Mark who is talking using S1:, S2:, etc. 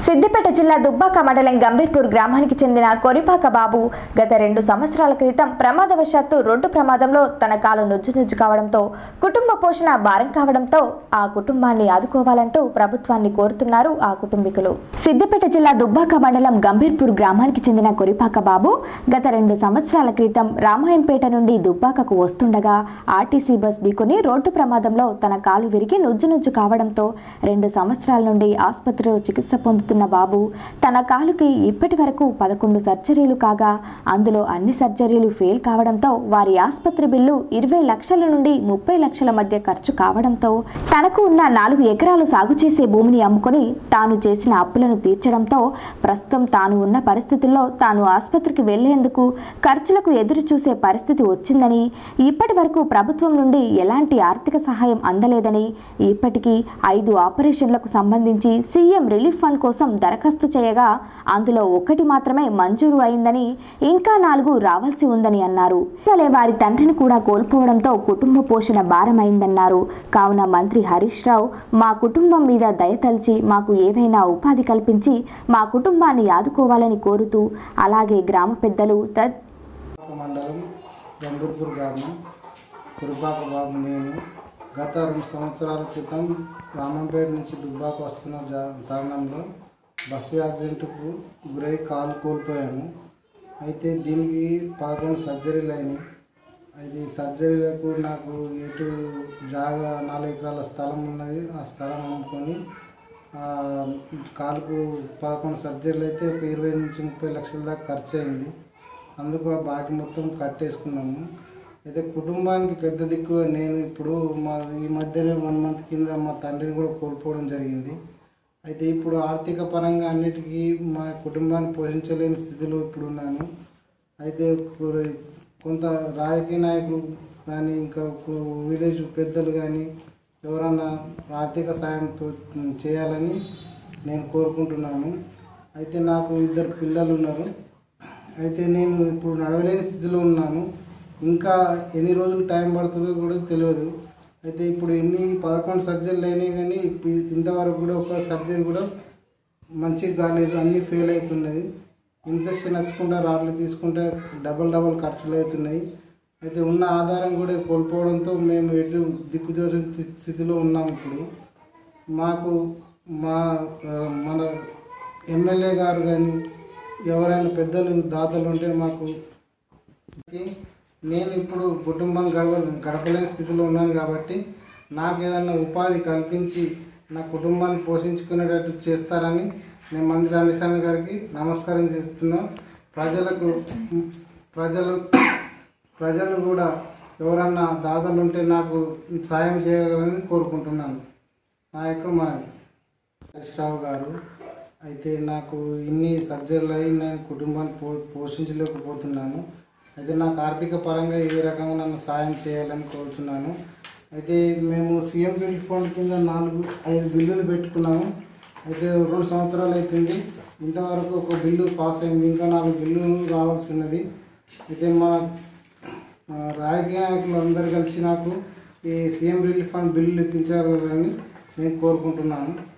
S1: సిద్దిపేట జిల్లా దుబ్బాక మండలం గంభీర్పూర్ గ్రామానికి చెందిన కొరిపాక బాబు గత రెండు సంవత్సరాల క్రితం ప్రమాదవశాత్తు రోడ్డు ప్రమాదంలో తన కాలు నుజ్జు నుజ్జు కావడంతో కుటుంబ పోషణ భారం కావడంతో ఆ కుటుంబాన్ని ఆదుకోవాలంటూ ప్రభుత్వాన్ని కోరుతున్నారు ఆ కుటుంబీకులు సిద్దిపేట జిల్లా దుబ్బాక మండలం గంభీర్పూర్ గ్రామానికి చెందిన కొరిపాక బాబు గత రెండు సంవత్సరాల క్రితం రామాయంపేట నుండి దుబ్బాకకు వస్తుండగా ఆర్టీసీ బస్ ఢీకొని రోడ్డు ప్రమాదంలో తన కాలు విరిగి నుజ్జు నుజ్జు కావడంతో రెండు సంవత్సరాల నుండి ఆసుపత్రిలో చికిత్స పొందుతున్న బాబు తన కాలుకి ఇప్పటి వరకు పదకొండు సర్జరీలు కాగా అందులో అన్ని సర్జరీలు ఫెయిల్ కావడంతో వారి ఆసుపత్రి బిల్లు ఇరవై లక్షల నుండి ముప్పై లక్షల మధ్య ఖర్చు కావడంతో తనకు ఉన్న నాలుగు ఎకరాలు సాగు చేసే భూమిని అమ్ముకొని తాను చేసిన అప్పులను తీర్చడంతో ప్రస్తుతం తాను ఉన్న పరిస్థితుల్లో తాను ఆసుపత్రికి వెళ్లేందుకు ఖర్చులకు ఎదురు చూసే పరిస్థితి వచ్చిందని ఇప్పటి వరకు ప్రభుత్వం నుండి ఎలాంటి ఆర్థిక సహాయం అందలేదని ఇప్పటికీ ఐదు ఆపరేషన్లకు సంబంధించి సీఎం రిలీఫ్ ఫండ్ కోసం దరఖాస్తు చేయగా అందులో ఒకటి మాత్రమే మంజూరు అయిందని ఇంకా నాలుగు రావాల్సి ఉందని అన్నారు ఇటీవలే వారి తండ్రిని కూడా కోల్పోవడంతో కుటుంబ పోషణ భారమైందన్నారు కావున మంత్రి హరీష్ రావు మా కుటుంబం మీద దయతలిచి మాకు ఏవైనా ఉపాధి కల్పించి మా కుటుంబాన్ని ఆదుకోవాలని కోరుతూ అలాగే గ్రామ పెద్దలు తద్
S2: దుబ్బాక మండలం గంభీర్పూర్ గ్రామం కురుపాక బాబు నేను గత రెండు సంవత్సరాల క్రితం రామంపేట నుంచి దుబ్బాక వస్తున్న జా- తరుణంలో బస్సు యాక్సిడెంట్కు గురై కాలు కోల్పోయాను అయితే దీనికి పదకొండు సర్జరీలు అయినాయి అది సర్జరీలకు నాకు ఎటు జాగా నాలుగు ఎకరాల స్థలం ఉన్నది ఆ స్థలం అమ్ముకొని ఆ, కాలుకు పదకొండు సర్జరీలు అయితే ఒక ఇరవై నుంచి ముప్పై లక్షల దాకా ఖర్చు అయింది అందుకు ఆ బాకీ మొత్తం కట్టేసుకున్నాము అయితే కుటుంబానికి పెద్ద దిక్కు నేను ఇప్పుడు మా ఈ మధ్యనే వన్ మంత్ కింద మా తండ్రిని కూడా కోల్పోవడం జరిగింది అయితే ఇప్పుడు ఆర్థిక పరంగా అన్నిటికీ మా కుటుంబాన్ని పోషించలేని స్థితిలో ఇప్పుడు ఉన్నాను అయితే ఇప్పుడు కొంత రాజకీయ నాయకులు కానీ ఇంకా కు- విలేజ్ పెద్దలు కానీ ఎవరన్నా ఆర్థిక సాయంతో చేయాలని నేను కోరుకుంటున్నాను అయితే నాకు ఇద్దరు పిల్లలు ఉన్నారు అయితే నేను ఇప్పుడు నడవలేని స్థితిలో ఉన్నాను ఇంకా ఎన్ని రోజులు టైం పడుతుందో కూడా తెలియదు అయితే ఇప్పుడు ఎన్ని పదకొండు సర్జరీలు అయినాయి కానీ ఇప్పు- ఇంతవరకు కూడా ఒక సర్జరీ కూడా మంచిగా కాలేదు అన్నీ ఫెయిల్ అవుతున్నది ఇన్ఫెక్షన్ వచ్చకుండా రాళ్ళు తీసుకుంటే డబల్ డబల్ ఖర్చులు అవుతున్నాయి అయితే ఉన్న ఆధారం కూడా కోల్పోవడంతో మేము ఎటు దిక్కుదోచని స్థి- స్థితిలో ఉన్నాం ఇప్పుడు మాకు మా ఆ, మన ఎమ్మెల్యే గారు కానీ ఎవరైనా పెద్దలు దాతలు ఉంటే మాకు నేను ఇప్పుడు కుటుంబం గడప గడపలేని స్థితిలో ఉన్నాను కాబట్టి నాకు ఏదైనా ఉపాధి కల్పించి నా కుటుంబాన్ని పోషించుకునేటట్టు చేస్తారని నేను మంత్రి అనిశాన్ గారికి నమస్కారం చేస్తున్నా ప్రజలకు ప్రజలు ప్రజలు కూడా ఎవరన్నా దాతలు ఉంటే నాకు సాయం చేయగలని కోరుకుంటున్నాను నా యొక్క మా హరీష్రావు గారు అయితే నాకు ఇన్ని సర్జరీలు అయి నేను కుటుంబాన్ని పో పోషించలేకపోతున్నాను అయితే నాకు ఆర్థిక పరంగా ఏ రకంగా నన్ను సాయం చేయాలని కోరుతున్నాను అయితే మేము సీఎం రిలీఫ్ ఫండ్ కింద నాలుగు ఐదు బిల్లులు పెట్టుకున్నాము అయితే రెండు సంవత్సరాలు అవుతుంది ఇంతవరకు ఒక బిల్లు పాస్ అయింది ఇంకా నాలుగు బిల్లులు రావాల్సి ఉన్నది అయితే మా ఆ, రాజకీయ నాయకులు అందరు కలిసి నాకు ఈ సీఎం రిలీఫ్ ఫండ్ బిల్లులు ఇప్పించాలని నేను కోరుకుంటున్నాను